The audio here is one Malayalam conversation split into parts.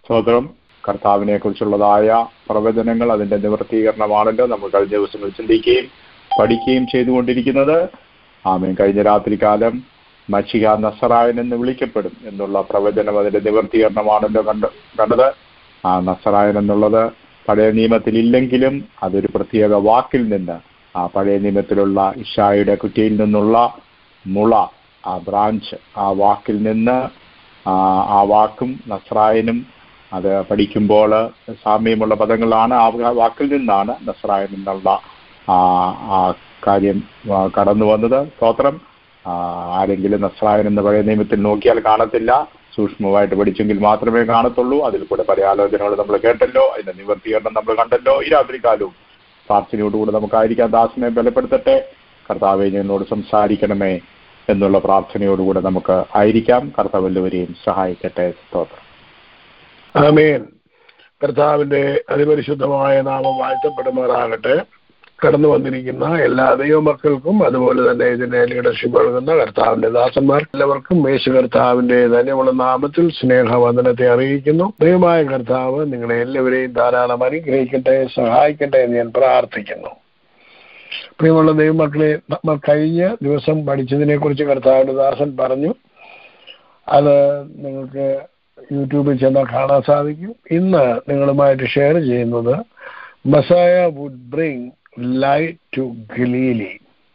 സ്തോത്രം കർത്താവിനെ കുറിച്ചുള്ളതായ പ്രവചനങ്ങൾ അതിന്റെ നിവർത്തീകരണമാണല്ലോ നമ്മൾ കഴിഞ്ഞ ദിവസങ്ങളിൽ ചിന്തിക്കുകയും പഠിക്കുകയും ചെയ്തുകൊണ്ടിരിക്കുന്നത് ആമേൻ കഴിഞ്ഞ രാത്രികാലം മഷിക നസറായൻ എന്ന് വിളിക്കപ്പെടും എന്നുള്ള പ്രവചനം അതിന്റെ നിവർത്തീകരണമാണല്ലോ കണ്ട കണ്ടത് ആ നസറായൻ എന്നുള്ളത് പഴയ നിയമത്തിൽ ഇല്ലെങ്കിലും അതൊരു പ്രത്യേക വാക്കിൽ നിന്ന് ആ പഴയ നിയമത്തിലുള്ള ഇഷായുടെ കുറ്റിയിൽ നിന്നുള്ള മുള ആ ബ്രാഞ്ച് ആ വാക്കിൽ നിന്ന് ആ ആ വാക്കും നസ്രായനും അത് പഠിക്കുമ്പോൾ സാമ്യമുള്ള പദങ്ങളാണ് ആ വാക്കിൽ നിന്നാണ് നസ്രായൻ എന്നുള്ള ആ ആ കാര്യം ആ, കടന്നു വന്നത് സ്തോത്രം ആ, ആരെങ്കിലും നസ്രായൻ എന്ന പഴയ നിയമത്തിൽ നോക്കിയാൽ കാണത്തില്ല സൂക്ഷ്മമായിട്ട് പഠിച്ചെങ്കിൽ മാത്രമേ കാണത്തുള്ളൂ അതിൽ കൂടെ പല ആലോചനകൾ നമ്മൾ കേട്ടല്ലോ അതിന്റെ നിവർത്തീകരണം നമ്മൾ കണ്ടല്ലോ ഈ രാത്രികാലവും പ്രാർത്ഥനയോടുകൂടെ നമുക്കായിരിക്കാം ദാസനെ ബലപ്പെടുത്തട്ടെ കർത്താവെ ഞങ്ങളോട് സംസാരിക്കണമേ എന്നുള്ള പ്രാർത്ഥനയോടുകൂടെ നമുക്ക് ആയിരിക്കാം കർത്താവ് എല്ലാവരെയും സഹായിക്കട്ടെ സ്തോത്രം ആമേൻ കർത്താവിന്റെ അതിപരിശുദ്ധമായ നാമം വാഴ്ത്തപ്പെടുമാറാകട്ടെ കടന്നു വന്നിരിക്കുന്ന എല്ലാ ദൈവമക്കൾക്കും അതുപോലെ തന്നെ ഇതിനെ ലീഡർഷിപ്പ് നൽകുന്ന കർത്താവിന്റെ ദാസന്മാർ എല്ലാവർക്കും യേശു കർത്താവിന്റെ ധന്യമുള്ള നാമത്തിൽ സ്നേഹവന്ദനത്തെ അറിയിക്കുന്നു ദൈവമായ കർത്താവ് നിങ്ങളെ എല്ലാവരെയും ധാരാളം അനുഗ്രഹിക്കട്ടെ സഹായിക്കട്ടെ എന്ന് ഞാൻ പ്രാർത്ഥിക്കുന്നു പ്രിയമുള്ള ദൈവമക്കളെ നമ്മൾ കഴിഞ്ഞ ദിവസം പഠിച്ചതിനെ കുറിച്ച് കർത്താവിന്റെ ദാസൻ പറഞ്ഞു അത് നിങ്ങൾക്ക് യൂട്യൂബിൽ ചെന്നാൽ കാണാൻ സാധിക്കും ഇന്ന് നിങ്ങളുമായിട്ട് ഷെയർ ചെയ്യുന്നത് Messiah would bring light to Galilee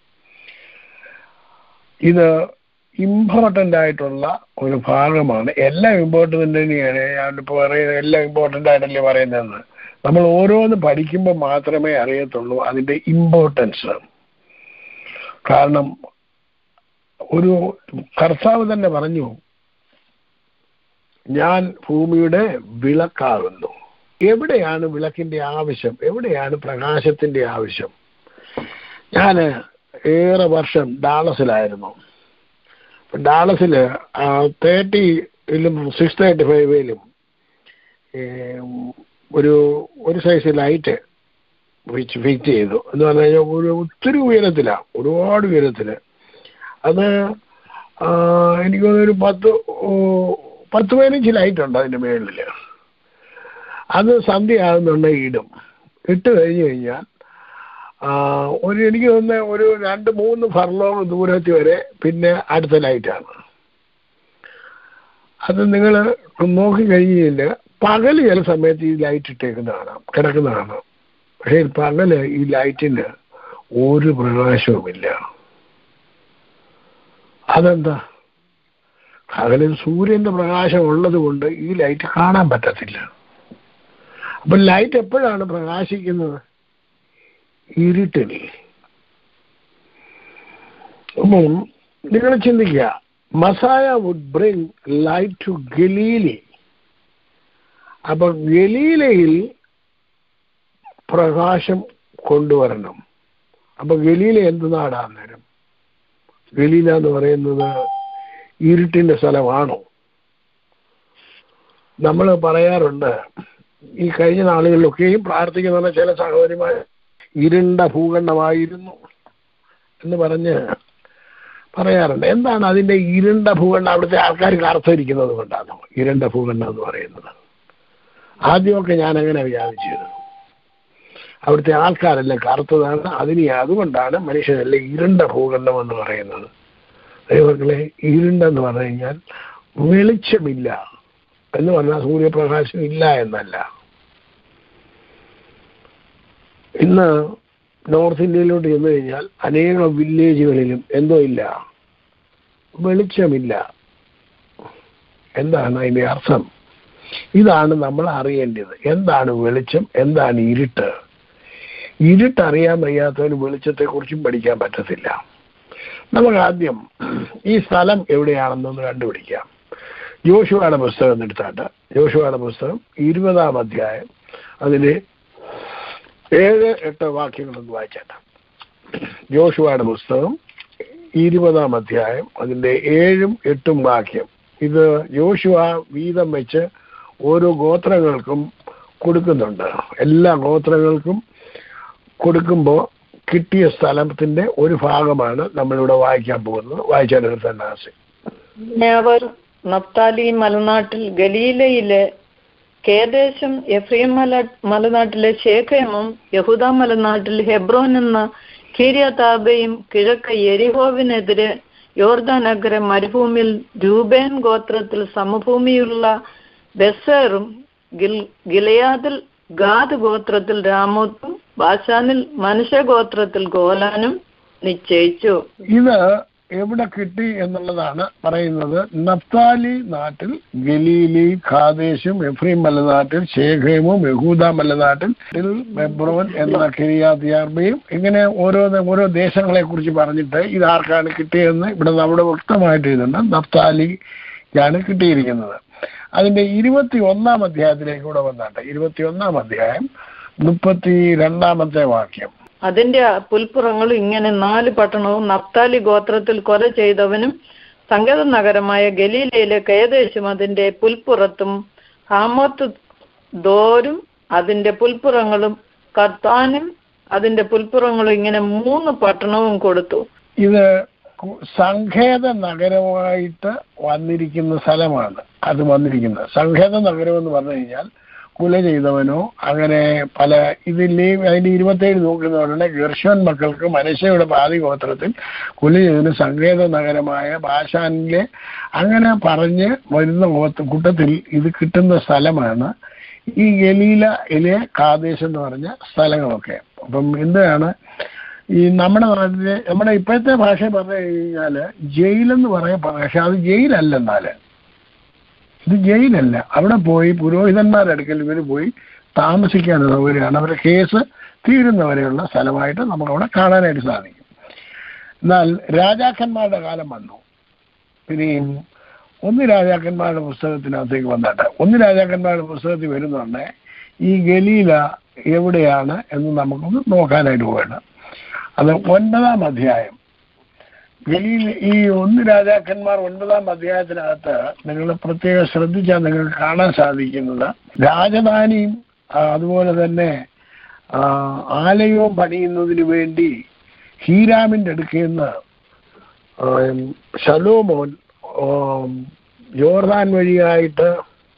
ഇത് ഇമ്പോർട്ടൻ്റ് ആയിട്ടുള്ള ഒരു ഭാഗമാണ് എല്ലാം ഇമ്പോർട്ടൻ്റ് തന്നെയാണ് ഞാനിപ്പോൾ പറയുന്നത് എല്ലാം ഇമ്പോർട്ടൻ്റ് ആയിട്ടല്ലേ പറയുന്നതെന്ന് നമ്മൾ ഓരോന്ന് പഠിക്കുമ്പോൾ മാത്രമേ അറിയത്തുള്ളൂ അതിൻ്റെ ഇമ്പോർട്ടൻസ് കാരണം ഒരു കർത്താവ് തന്നെ പറഞ്ഞു ഞാൻ ഭൂമിയുടെ വിളക്കാകുന്നു എവിടെയാണ് വിളക്കിന്റെ ആവശ്യം എവിടെയാണ് പ്രകാശത്തിന്റെ ആവശ്യം ഞാൻ ഏറെ വർഷം ഡാളസിലായിരുന്നു ഡാളസിൽ തേർട്ടിയിലും സിക്സ് തേർട്ടി ഫൈവിലും ഒരു ഒരു സൈസ് ലൈറ്റ് ഫിക്സ് ഫിക്സ് ചെയ്തു എന്ന് പറഞ്ഞു കഴിഞ്ഞാൽ ഒരു ഒത്തിരി ഉയരത്തിലാണ് ഒരുപാട് ഉയരത്തിൽ അത് ആ, എനിക്ക് തോന്നുന്നു ഒരു പത്ത് ഓ, പത്ത് പതിനഞ്ച് ലൈറ്റ് ഉണ്ട് അതിൻ്റെ മേളിൽ അത് സന്ധ്യ ആകുന്നുണ്ടെങ്കിൽ ഇടും ഇട്ട് കഴിഞ്ഞ് കഴിഞ്ഞാൽ ആ, ഒരു എനിക്ക് തോന്നുന്ന ഒരു രണ്ട് മൂന്ന് ഫർലോങ് ദൂരത്തിൽ വരെ പിന്നെ അടുത്ത ലൈറ്റാണ് അത് നിങ്ങൾ നോക്കി കഴിഞ്ഞില്ല പകല് ചില സമയത്ത് ഈ ലൈറ്റ് ഇട്ടേക്കുന്ന കാണാം കിടക്കുന്ന കാണാം പക്ഷേ പകല് ഈ ലൈറ്റിന് ഒരു പ്രകാശവുമില്ല അതെന്താ പകലിൽ സൂര്യന്റെ പ്രകാശം ഉള്ളത് കൊണ്ട് ഈ ലൈറ്റ് കാണാൻ പറ്റത്തില്ല അപ്പൊ ലൈറ്റ് എപ്പോഴാണ് പ്രകാശിക്കുന്നത് ഇരുട്ടിൽ അപ്പം നിങ്ങൾ ചിന്തിക്കുക Messiah would bring light to Galilee അപ്പൊ ഗലീലയിൽ പ്രകാശം കൊണ്ടുവരണം അപ്പൊ ഗലീല എന്ത് നാടാ അന്നേരം ഗലീല എന്ന് പറയുന്നത് ഇരുട്ടിന്റെ സ്ഥലമാണോ നമ്മൾ പറയാറുണ്ട് ഈ കഴിഞ്ഞ നാളുകളിലൊക്കെയും പ്രാർത്ഥിക്കുന്ന ചില സഹോദരിമാർ ഇരുണ്ട ഭൂഖണ്ഡമായിരുന്നു എന്ന് പറഞ്ഞ് പറയാറുണ്ട് എന്താണ് അതിന്റെ ഇരുണ്ട ഭൂഖണ്ഡം അവിടുത്തെ ആൾക്കാർ കറുത്തിരിക്കുന്നത് കൊണ്ടാണോ ഇരുണ്ട ഭൂഖണ്ഡം എന്ന് പറയുന്നത് ആദ്യമൊക്കെ ഞാൻ അങ്ങനെ വിചാരിച്ചത് അവിടുത്തെ ആൾക്കാരെല്ലാം കറുത്തതാണ് അതിന് അതുകൊണ്ടാണ് മനുഷ്യനെല്ലാം ഇരുണ്ട ഭൂഖണ്ഡം എന്ന് പറയുന്നത് ദൈവങ്ങളെ ഇരുണ്ടെന്ന് പറഞ്ഞു കഴിഞ്ഞാൽ വെളിച്ചമില്ല എന്ന് പറഞ്ഞാൽ സൂര്യപ്രകാശം ഇല്ല എന്നല്ല ഇന്ന് നോർത്ത് ഇന്ത്യയിലോട്ട് ചെന്ന് കഴിഞ്ഞാൽ അനേകം വില്ലേജുകളിലും എന്തോ ഇല്ല വെളിച്ചമില്ല എന്താണ് അതിന്റെ അർത്ഥം ഇതാണ് നമ്മൾ അറിയേണ്ടത് എന്താണ് വെളിച്ചം എന്താണ് ഇരുട്ട് ഇരുട്ട് അറിയാൻ വയ്യാത്തവന് വെളിച്ചത്തെക്കുറിച്ചും പഠിക്കാൻ പറ്റത്തില്ല നമുക്ക് ആദ്യം ഈ സ്ഥലം എവിടെയാണെന്നൊന്ന് കണ്ടുപിടിക്കാം ജോഷുവയുടെ പുസ്തകം എടുത്താട്ട് ജോഷുവയുടെ പുസ്തകം ഇരുപതാം അധ്യായം അതിന് ഏഴ് എട്ട് വാക്യങ്ങളൊന്ന് വായിച്ചാട്ട ജോഷുവയുടെ പുസ്തകം ഇരുപതാം അധ്യായം അതിന്റെ ഏഴും എട്ടും വാക്യം ഇത് ജോഷുവ വീതം വെച്ച് ഓരോ ഗോത്രങ്ങൾക്കും കൊടുക്കുന്നുണ്ട് എല്ലാ ഗോത്രങ്ങൾക്കും കൊടുക്കുമ്പോൾ കിട്ടിയ സ്ഥലത്തിന്റെ ഒരു ഭാഗമാണ് നമ്മളിവിടെ വായിക്കാൻ പോകുന്നത് വായിച്ചാൽ നാസി അവർ നഫ്താലി മലനാട്ടിൽ ഗലീലയിലെ കേദേശം എഫ്രീം മല മലനാട്ടിലെ ശേഖയമും യഹൂദ മലനാട്ടിൽ ഹെബ്രോൻ എന്ന കീരിയതാബയും കിഴക്ക് യെരിഹോവിനെതിരെ യോർദാൻ അഗ്ര മരുഭൂമിയിൽ രൂപേൻ ഗോത്രത്തിൽ സമഭൂമിയുള്ള ബെസേറും ഗിൽ ഗിലയാദിൽ ഗാദ് ഗോത്രത്തിൽ രാമോത്തും ബാഷാനിൽ മനുഷ്യ ഗോത്രത്തിൽ ഗോലാനും നിശ്ചയിച്ചു ഇത് എവിടെ കിട്ടി എന്നുള്ളതാണ് പറയുന്നത് നഫ്താലി നാട്ടിൽ ഗലീലി ഖാദേശും എഫ്രീം മലനാട്ടിൽ ശേഖേമും യഹൂദ മലനാട്ടിൽ മെബ്രോൻ എന്ന കിരിയാത്തിയാർബയും ഇങ്ങനെ ഓരോ ഓരോ ദേശങ്ങളെ കുറിച്ച് പറഞ്ഞിട്ട് ഇത് ആർക്കാണ് കിട്ടിയതെന്ന് ഇവിടെ നമ്മുടെ വ്യക്തമായിട്ട് ഇതുണ്ട് നഫ്താലിക്കാണ് കിട്ടിയിരിക്കുന്നത് അതിന്റെ ഇരുപത്തി ഒന്നാം അധ്യായത്തിലേക്ക് കൂടെ വന്നാട്ടെ ഇരുപത്തി ഒന്നാം അധ്യായം മുപ്പത്തി രണ്ടാമത്തെ വാക്യം അതിന്റെ പുൽപ്പുറങ്ങൾ ഇങ്ങനെ നാല് പട്ടണവും നപ്താലി ഗോത്രത്തിൽ കൊല ചെയ്തവനും സങ്കേത നഗരമായ ഗലീലയിലെ കേദേശും അതിന്റെ പുൽപ്പുറത്തും ഹാമത്ത് ദോരും അതിന്റെ പുൽപ്പുറങ്ങളും കർത്താനും അതിന്റെ പുൽപ്പുറങ്ങളും ഇങ്ങനെ മൂന്ന് പട്ടണവും കൊടുത്തു ഇത് കു- സങ്കേത നഗരമായിട്ട് വന്നിരിക്കുന്ന സ്ഥലമാണ് അത് വന്നിരിക്കുന്നത് സങ്കേത നഗരം എന്ന് പറഞ്ഞു കഴിഞ്ഞാൽ കുല ചെയ്തവനോ അങ്ങനെ പല ഇതിൽ അതിന്റെ ഇരുപത്തേഴ് നോക്കുന്ന ഉടനെ ഗർഷോൻ മക്കൾക്ക് മനുഷ്യയുടെ പാതി ഗോത്രത്തിൽ കുല ചെയ്തതിന് സങ്കേത നഗരമായ ബാഷാനിലെ അങ്ങനെ പറഞ്ഞ് വരുന്ന ഗോത്ര കൂട്ടത്തിൽ ഇത് കിട്ടുന്ന സ്ഥലമാണ് ഈ ഗലീലയിലെ കാദേശ് എന്ന് പറഞ്ഞ സ്ഥലങ്ങളൊക്കെ അപ്പം എന്താണ് ഈ നമ്മുടെ നാട്ടിലെ നമ്മുടെ ഇപ്പോഴത്തെ ഭാഷ പറഞ്ഞു കഴിഞ്ഞാല് ജയിലെന്ന് പറയാൻ പക്ഷെ അത് ജയിലല്ല എന്നാല് ഇത് ജയിലല്ല അവിടെ പോയി പുരോഹിതന്മാരുടെ അടുക്കൽ ഇവർ പോയി താമസിക്കാൻ സൗകര്യമാണ് അവരുടെ കേസ് തീരുന്നവരെയുള്ള സ്ഥലമായിട്ട് നമുക്കവിടെ കാണാനായിട്ട് സാധിക്കും എന്നാൽ രാജാക്കന്മാരുടെ കാലം വന്നു ഇനിയും ഒന്ന് രാജാക്കന്മാരുടെ പുസ്തകത്തിനകത്തേക്ക് വന്നിട്ട് ഒന്ന് രാജാക്കന്മാരുടെ പുസ്തകത്തിൽ വരുന്നുണ്ട് ഈ ഗലീല എവിടെയാണ് എന്ന് നമുക്കൊന്ന് നോക്കാനായിട്ട് പോകണം അത് ഒൻപതാം അധ്യായം ഗലീൽ ഈ ഒന്ന് രാജാക്കന്മാർ ഒൻപതാം അധ്യായത്തിനകത്ത് നിങ്ങൾ പ്രത്യേകം ശ്രദ്ധിച്ചാൽ നിങ്ങൾക്ക് കാണാൻ സാധിക്കുന്നത് രാജധാനിയും ആ, അതുപോലെ തന്നെ ആ, ആലയവും പണിയുന്നതിന് വേണ്ടി ഹീരാമിന്റെ അടുക്കൽ നിന്ന് ആം, ശലോമോൻ ആം, യോർദാൻ വഴിയായിട്ട്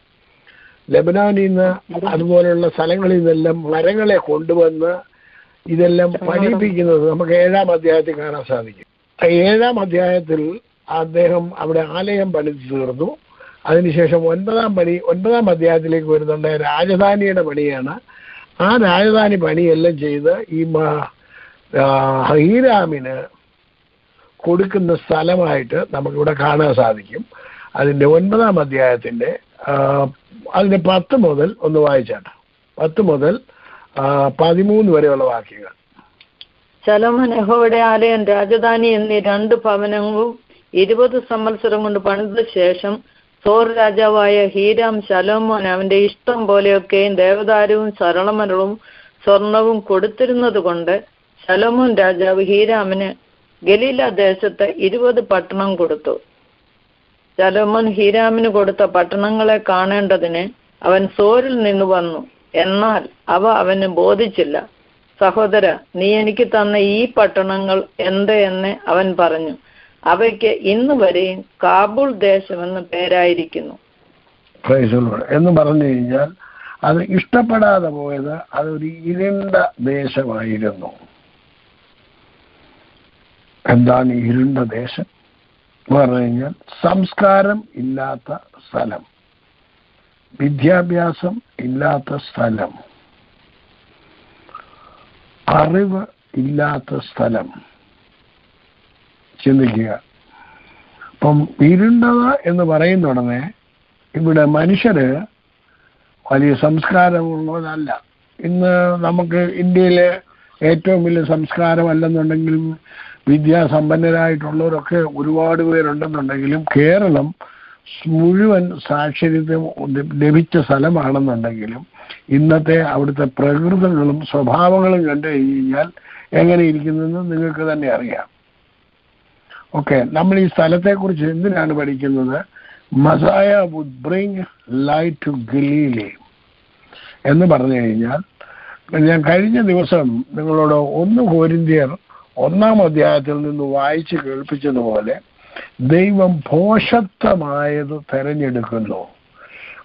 ലബനാനിൽ നിന്ന് അതുപോലെയുള്ള സ്ഥലങ്ങളിൽ നിന്നെല്ലാം മരങ്ങളെ കൊണ്ടുവന്ന് ഇതെല്ലാം പഠിപ്പിക്കുന്നത് നമുക്ക് ഏഴാം അധ്യായത്തിൽ കാണാൻ സാധിക്കും ആ ഏഴാം അധ്യായത്തിൽ അദ്ദേഹം അവിടെ ആലയം പണിത് തീർന്നു അതിനുശേഷം ഒൻപതാം പണി ഒൻപതാം അധ്യായത്തിലേക്ക് വരുന്നുണ്ട് രാജധാനിയുടെ പണിയാണ് ആ രാജധാനി പണിയെല്ലാം ചെയ്ത് ഈ മ- ആ, ഹീരാമിന് കൊടുക്കുന്ന സ്ഥലമായിട്ട് നമുക്കിവിടെ കാണാൻ സാധിക്കും അതിന്റെ ഒൻപതാം അധ്യായത്തിന്റെ ആ, അതിന്റെ പത്ത് മുതൽ ഒന്ന് വായിച്ചാട്ടെ പത്ത് മുതൽ ആ, പതിമൂന്ന് വരെയുള്ള വാക്യങ്ങൾ ശലോമൻ യഹോവയുടെ ആലയം രാജധാനി എന്നീ രണ്ട് ഭവനവും ഇരുപത് സംവത്സരം കൊണ്ട് പണിത ശേഷം സോർ രാജാവായ ഹീരാം ശലോമോൻ അവന്റെ ഇഷ്ടം പോലെയൊക്കെയും ദേവദാരവും സരളമരവും സ്വർണവും കൊടുത്തിരുന്നത് കൊണ്ട് ശലോമോൻ രാജാവ് ഹീരാമിന് ഗലീല ദേശത്ത് ഇരുപത് പട്ടണം കൊടുത്തു ശലോമോൻ ഹീരാമിന് കൊടുത്ത പട്ടണങ്ങളെ കാണേണ്ടതിന് അവൻ സോരിൽ നിന്ന് വന്നു എന്നാൽ അവ അവന് ബോധിച്ചില്ല സഹോദര നീ എനിക്ക് തന്ന ഈ പട്ടണങ്ങൾ എന്ത് എന്ന് അവൻ പറഞ്ഞു അവയ്ക്ക് ഇന്ന് വരെയും കാബൂൾ ദേശമെന്ന് പേരായിരിക്കുന്നു Praise the Lord. എന്ന് പറഞ്ഞു കഴിഞ്ഞാൽ അത് ഇഷ്ടപ്പെടാതെ പോയത് അതൊരു ഇരുണ്ട ദേശമായിരുന്നു എന്താണ് ഈ ഇരുണ്ട ദേശം എന്ന് പറഞ്ഞു കഴിഞ്ഞാൽ സംസ്കാരം ഇല്ലാത്ത സ്ഥലം വിദ്യാഭ്യാസം ഇല്ലാത്ത സ്ഥലം അറിവ് ഇല്ലാത്ത സ്ഥലം ചിന്തിക്കുക അപ്പം ഇരുണ്ടത് എന്ന് പറയുന്ന ഉടനെ ഇവിടെ മനുഷ്യര് വലിയ സംസ്കാരമുള്ളവരല്ല ഇന്ന് നമുക്ക് ഇന്ത്യയിലെ ഏറ്റവും വലിയ സംസ്കാരമല്ലെന്നുണ്ടെങ്കിലും വിദ്യാസമ്പന്നരായിട്ടുള്ളവരൊക്കെ ഒരുപാട് പേരുണ്ടെന്നുണ്ടെങ്കിലും കേരളം മുഴുവൻ സാക്ഷരത്വം ലഭിച്ച സ്ഥലമാണെന്നുണ്ടെങ്കിലും ഇന്നത്തെ അവിടുത്തെ പ്രകൃതങ്ങളും സ്വഭാവങ്ങളും കണ്ടു കഴിഞ്ഞാൽ എങ്ങനെ ഇരിക്കുന്നെന്ന് നിങ്ങൾക്ക് തന്നെ അറിയാം ഓക്കെ നമ്മൾ ഈ സ്ഥലത്തെക്കുറിച്ച് എന്തിനാണ് പഠിക്കുന്നത് Messiah would bring light to Galilee എന്ന് പറഞ്ഞു കഴിഞ്ഞാൽ ഞാൻ കഴിഞ്ഞ ദിവസം നിങ്ങളോട് ഒന്ന് കോരിന്ത്യർ ഒന്നാം അധ്യായത്തിൽ നിന്ന് വായിച്ച് കേൾപ്പിച്ചതുപോലെ ദൈവം ഭോഷത്വമായത് തെരഞ്ഞെടുക്കുന്നു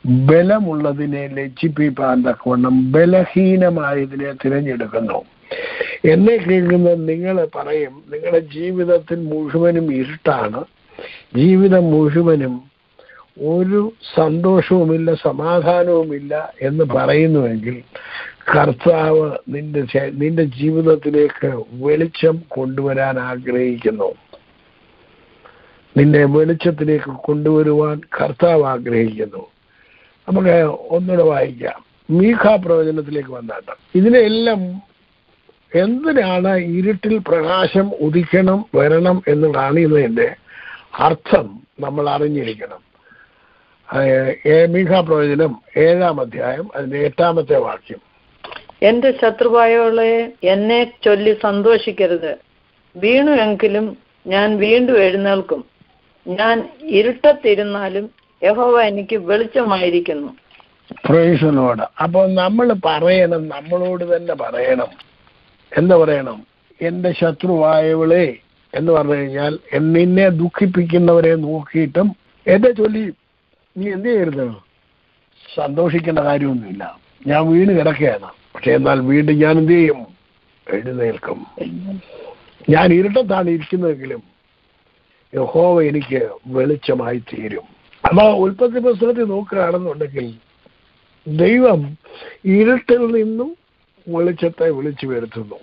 ബലമുള്ളതിനെ ലജ്ജിപ്പിക്കാൻ തക്കവണ്ണം ബലഹീനമായതിനെ തിരഞ്ഞെടുക്കുന്നു എന്നെ കേൾക്കുന്ന നിങ്ങൾ പറയും നിങ്ങളുടെ ജീവിതത്തിൽ മുഴുവനും ഇരുട്ടാണ് ജീവിതം മുഴുവനും ഒരു സന്തോഷവുമില്ല സമാധാനവുമില്ല എന്ന് പറയുന്നുവെങ്കിൽ കർത്താവ് നിന്റെ ചെ- നിന്റെ ജീവിതത്തിലേക്ക് വെളിച്ചം കൊണ്ടുവരാൻ ആഗ്രഹിക്കുന്നു നിന്നെ വെളിച്ചത്തിലേക്ക് കൊണ്ടുവരുവാൻ കർത്താവ് ആഗ്രഹിക്കുന്നു നമുക്ക് ഒന്നുകൂടെ വായിക്കാം മീഖ പ്രവചനത്തിലേക്ക് വന്നാട്ട് ഇതിനെല്ലാം എന്തിനാണ് ഇരുട്ടിൽ പ്രകാശം ഉദിക്കണം വരണം എന്ന് കാണുന്നതിന്റെ അർത്ഥം നമ്മൾ അറിഞ്ഞിരിക്കണം ഏ- മീഖ പ്രവചനം ഏഴാം അധ്യായം അതിന്റെ എട്ടാമത്തെ വാക്യം എന്റെ ശത്രുവായോളെ എന്നെ ചൊല്ലി സന്തോഷിക്കരുത് വീണുവെങ്കിലും ഞാൻ വീണ്ടും എഴുന്നേൽക്കും ഞാൻ ഇരുട്ടത്തിരുന്നാലും യഹോവ എനിക്ക് വെളിച്ചമായിരിക്കുന്നു പ്രേഷനോട് അപ്പൊ നമ്മൾ പറയണം നമ്മളോട് തന്നെ പറയണം എന്താ പറയണം എന്റെ ശത്രുവായവളെ എന്ന് പറഞ്ഞു കഴിഞ്ഞാൽ എൻ- നിന്നെ ദുഃഖിപ്പിക്കുന്നവരെ നോക്കിയിട്ടും എന്നെ ചൊല്ലി നീ എന്ത് ചെയ്യരുത് സന്തോഷിക്കേണ്ട കാര്യമൊന്നുമില്ല ഞാൻ വീണ് കിടക്കുകയാണ് പക്ഷെ എന്നാൽ വീണ്ടും ഞാൻ എന്ത് ചെയ്യും എഴുന്നേൽക്കും ഞാൻ ഇരുട്ടത്താണ് ഇരിക്കുന്നതെങ്കിലും യഹോവ എനിക്ക് വെളിച്ചമായി തീരും അപ്പൊ ഉൽപ്പത്തി പുസ്തകത്തിൽ നോക്കുകയാണെന്നുണ്ടെങ്കിൽ ദൈവം ഇരുട്ടിൽ നിന്നും വെളിച്ചത്തെ വിളിച്ചു വരുത്തുന്നു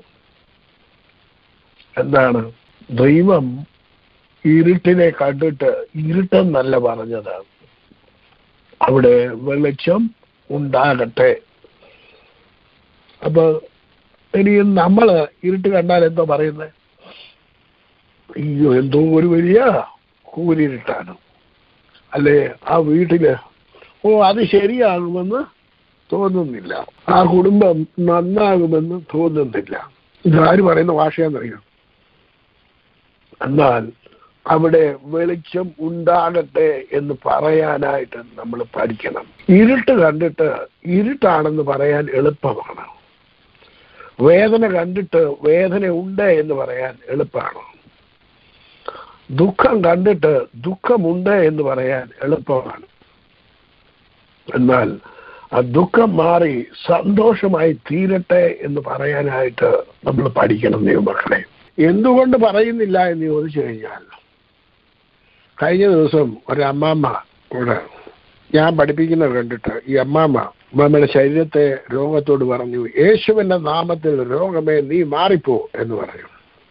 എന്താണ് ദൈവം ഇരുട്ടിനെ കണ്ടിട്ട് ഇരുട്ടെന്നല്ല പറഞ്ഞത് അവിടെ വെളിച്ചം ഉണ്ടാകട്ടെ അപ്പൊ ഇനി നമ്മള് ഇരുട്ട് കണ്ടാൽ എന്തോ പറയുന്നത് അയ്യോ എന്തോ ഒരു വലിയ കൂരിരുട്ടാണ് അല്ലേ ആ വീട്ടില് ഓ അത് ശരിയാകുമെന്ന് തോന്നുന്നില്ല ആ കുടുംബം നന്നാകുമെന്ന് തോന്നുന്നില്ല ഇതാര് പറയുന്ന ഭാഷയാണെന്നറിയാം എന്നാൽ അവിടെ വെളിച്ചം ഉണ്ടാകട്ടെ എന്ന് പറയാനായിട്ട് നമ്മൾ പഠിക്കണം ഇരുട്ട് കണ്ടിട്ട് ഇരുട്ടാണെന്ന് പറയാൻ എളുപ്പമാണ് വേദന കണ്ടിട്ട് വേദന ഉണ്ട് എന്ന് പറയാൻ എളുപ്പമാണ് ദുഃഖം കണ്ടിട്ട് ദുഃഖമുണ്ട് എന്ന് പറയാൻ എളുപ്പമാണ് എന്നാൽ ആ ദുഃഖം മാറി സന്തോഷമായി തീരട്ടെ എന്ന് പറയാനായിട്ട് നമ്മൾ പഠിക്കണം ദൈവമക്കളെ എന്തുകൊണ്ട് പറയുന്നില്ല എന്ന് ചോദിച്ചു കഴിഞ്ഞാൽ കഴിഞ്ഞ ദിവസം ഒരു അമ്മാമ്മ കൂടെ ഞാൻ പഠിപ്പിക്കുന്നത് കണ്ടിട്ട് ഈ അമ്മാമ്മ അമ്മാമ്മയുടെ ശരീരത്തെ രോഗത്തോട് പറഞ്ഞു യേശുവിന്റെ നാമത്തിൽ രോഗമേ നീ മാറിപ്പോ എന്ന് പറഞ്ഞു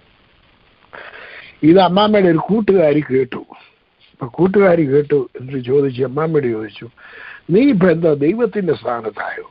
ഇത് അമ്മാമ്മയുടെ ഒരു കൂട്ടുകാരി കേട്ടു അപ്പൊ കൂട്ടുകാരി കേട്ടു എന്നിട്ട് ചോദിച്ചു അമ്മാമ്മയോട് ചോദിച്ചു നീ ഇപ്പൊ എന്താ ദൈവത്തിന്റെ സ്ഥാനത്തായോ